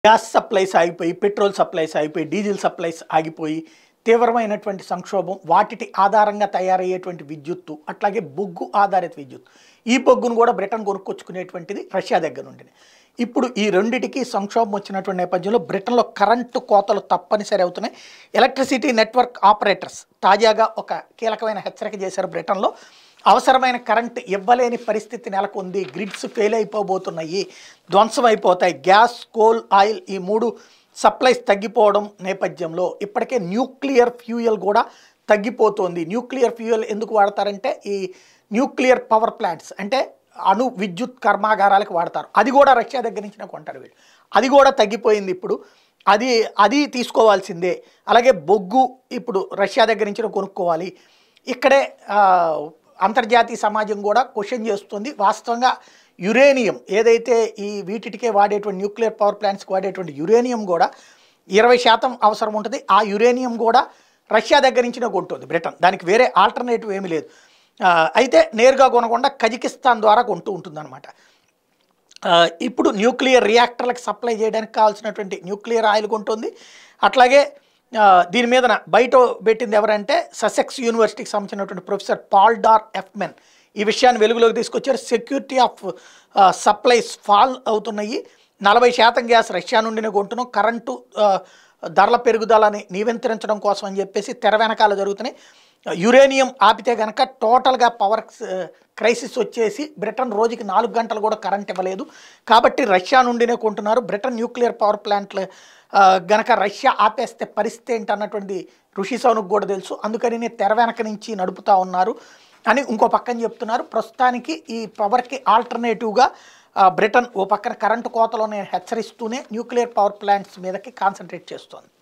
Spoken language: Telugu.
గ్యాస్ సప్లైస్ ఆగిపోయి పెట్రోల్ సప్లైస్ ఆగిపోయి డీజిల్ సప్లైస్ ఆగిపోయి తీవ్రమైనటువంటి సంక్షోభం వాటిటి ఆధారంగా తయారయ్యేటువంటి విద్యుత్తు అట్లాగే బొగ్గు ఆధారిత విద్యుత్ ఈ బొగ్గును కూడా బ్రిటన్ కొనుక్కొచ్చుకునేటువంటిది రష్యా దగ్గర నుండి ఇప్పుడు ఈ రెండిటికి సంక్షోభం వచ్చినటువంటి నేపథ్యంలో బ్రిటన్లో కరెంటు కోతలు తప్పనిసరి అవుతున్నాయి ఎలక్ట్రిసిటీ నెట్వర్క్ ఆపరేటర్స్ తాజాగా ఒక కీలకమైన హెచ్చరిక చేశారు బ్రిటన్లో అవసరమైన కరెంట్ ఇవ్వలేని పరిస్థితి నెలకొంది గ్రిడ్స్ ఫెయిల్ అయిపోబోతున్నాయి ధ్వంసం అయిపోతాయి గ్యాస్ కోల్ ఆయిల్ ఈ మూడు సప్లైస్ తగ్గిపోవడం నేపథ్యంలో ఇప్పటికే న్యూక్లియర్ ఫ్యూయల్ కూడా తగ్గిపోతోంది న్యూక్లియర్ ఫ్యూయల్ ఎందుకు వాడతారంటే ఈ న్యూక్లియర్ పవర్ ప్లాంట్స్ అంటే అణు విద్యుత్ కర్మాగారాలకు వాడతారు అది కూడా రష్యా దగ్గర నుంచి కొంటారు వీళ్ళు అది కూడా తగ్గిపోయింది ఇప్పుడు అది అది తీసుకోవాల్సిందే అలాగే బొగ్గు ఇప్పుడు రష్యా దగ్గర నుంచి కొనుక్కోవాలి ఇక్కడే ఆ, అంతర్జాతీయ సమాజం కూడా క్వశ్చన్ చేస్తుంది వాస్తవంగా యురేనియం ఏదైతే ఈ వీటికే వాడేటువంటి న్యూక్లియర్ పవర్ ప్లాంట్స్కి వాడేటువంటి యురేనియం కూడా ఇరవై శాతం అవసరం ఉంటుంది ఆ యురేనియం కూడా రష్యా దగ్గర నుంచినే కొంటుంది బ్రిటన్ దానికి వేరే ఆల్టర్నేటివ్ ఏమీ లేదు ఆ, అయితే నేరుగా కొనకుండా కజకిస్తాన్ ద్వారా కొంటూ ఉంటుందన్నమాట ఆ, ఇప్పుడు న్యూక్లియర్ రియాక్టర్లకు సప్లై చేయడానికి కావాల్సినటువంటి న్యూక్లియర్ ఆయిల్ కొంటుంది అట్లాగే ఆ, దీని మీద బయట పెట్టింది ఎవరంటే ససెక్స్ యూనివర్సిటీకి సంబంధించినటువంటి ప్రొఫెసర్ పాల్ డార్ ఎఫ్మెన్ ఈ విషయాన్ని వెలుగులోకి తీసుకొచ్చారు సెక్యూరిటీ ఆఫ్ సప్లైస్ ఫాల్ అవుతున్నాయి నలభై శాతం గ్యాస్ రష్యా నుండినే కొంటున్నాం కరెంటు ఆ, ధరల పెరుగుదలని నియంత్రించడం కోసం అని చెప్పేసి తెర వెనకాల జరుగుతున్నాయి యురేనియం ఆపితే కనుక టోటల్గా పవర్ క్రైసిస్ వచ్చేసి బ్రిటన్ రోజుకి నాలుగు గంటలు కూడా కరెంట్ ఇవ్వలేదు కాబట్టి రష్యా నుండినే కొంటున్నారు బ్రిటన్ న్యూక్లియర్ పవర్ ప్లాంట్లు ఆ, గనక రష్యా ఆపేస్తే పరిస్థితి ఏంటి అన్నటువంటి ఋషి సౌనుకు కూడా తెలుసు అందుకని తెర వెనక నుంచి నడుపుతా ఉన్నారు అని ఇంకో పక్కన చెప్తున్నారు ప్రస్తుతానికి ఈ పవర్కి ఆల్టర్నేటివ్గా ఆ, బ్రిటన్ ఓ పక్కన కరెంటు కోతలోనే హెచ్చరిస్తూనే న్యూక్లియర్ పవర్ ప్లాంట్స్ మీదకి కాన్సన్ట్రేట్ చేస్తోంది